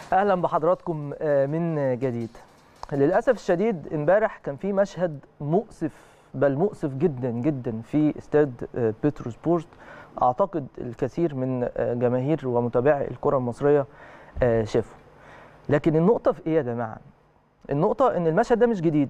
اهلا بحضراتكم من جديد للاسف الشديد امبارح كان في مشهد مؤسف بل مؤسف جدا جدا في استاد بيترو سبورت اعتقد الكثير من جماهير ومتابعي الكره المصريه شافوا لكن النقطه في ايه يا جماعه النقطه ان المشهد ده مش جديد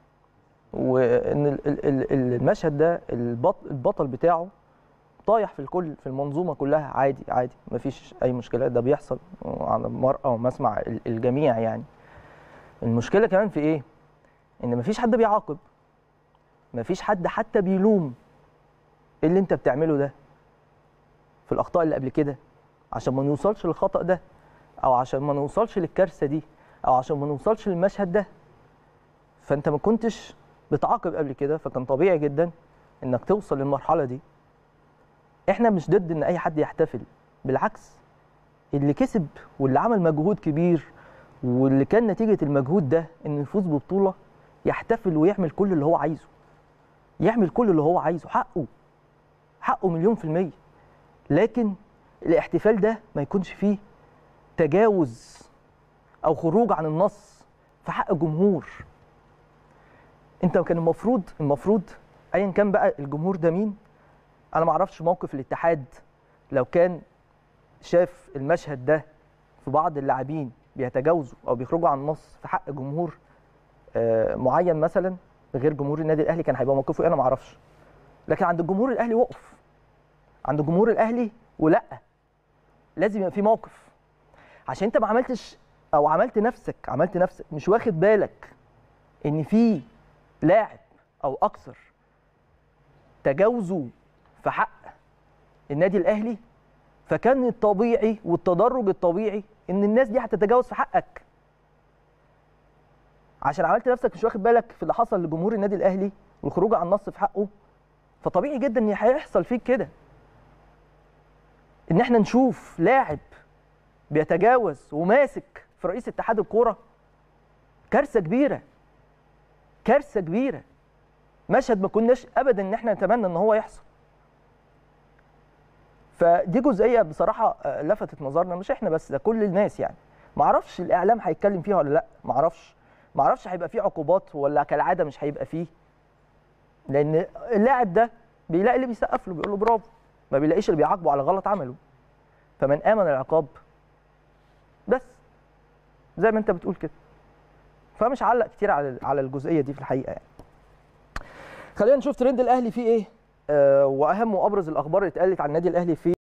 وان المشهد ده البطل بتاعه طايح في الكل في المنظومه كلها عادي عادي مفيش اي مشكله ده بيحصل على مرأى ومسمع الجميع يعني المشكله كمان في ايه ان مفيش حد بيعاقب مفيش حد حتى بيلوم ايه اللي انت بتعمله ده في الاخطاء اللي قبل كده عشان ما نوصلش للخطا ده او عشان ما نوصلش للكارثه دي او عشان ما نوصلش للمشهد ده فانت ما كنتش بتعاقب قبل كده فكان طبيعي جدا انك توصل للمرحله دي احنا مش ضد ان اي حد يحتفل بالعكس اللي كسب واللي عمل مجهود كبير واللي كان نتيجه المجهود ده انه يفوز ببطوله يحتفل ويعمل كل اللي هو عايزه يعمل كل اللي هو عايزه حقه حقه مليون في المية لكن الاحتفال ده ما يكونش فيه تجاوز او خروج عن النص في حق الجمهور انت كان المفروض المفروض ايا كان بقى الجمهور ده مين انا ما اعرفش موقف الاتحاد لو كان شاف المشهد ده في بعض اللاعبين بيتجاوزوا او بيخرجوا عن النص في حق جمهور معين مثلا غير جمهور النادي الاهلي كان هيبقى موقفه ايه انا ما اعرفش لكن عند الجمهور الاهلي وقف عند الجمهور الاهلي ولا لازم يبقى في موقف عشان انت ما عملتش او عملت نفسك عملت نفسك مش واخد بالك ان في لاعب او اكثر تجاوزوا في حق النادي الاهلي فكان الطبيعي والتدرج الطبيعي ان الناس دي هتتجاوز في حقك عشان عملت نفسك مش واخد بالك في اللي حصل لجمهور النادي الاهلي والخروج عن النص في حقه فطبيعي جدا ان هيحصل فيك كده ان احنا نشوف لاعب بيتجاوز وماسك في رئيس اتحاد الكوره كارثه كبيره كارثه كبيره مشهد ما كناش ابدا ان احنا نتمنى ان هو يحصل فدي جزئيه بصراحه لفتت نظرنا مش احنا بس ده كل الناس يعني ما اعرفش الاعلام هيتكلم فيها ولا لا ما اعرفش ما اعرفش هيبقى فيه عقوبات ولا كالعاده مش هيبقى فيه لان اللاعب ده بيلاقي اللي بيسقف له بيقول له برافو ما بيلاقيش اللي بيعاقبه على غلط عمله فمن امن العقاب بس زي ما انت بتقول كده فمش علق كتير على على الجزئيه دي في الحقيقه يعني خلينا نشوف ترند الاهلي فيه ايه آه واهم وابرز الاخبار اللي اتقالت عن النادي الاهلي في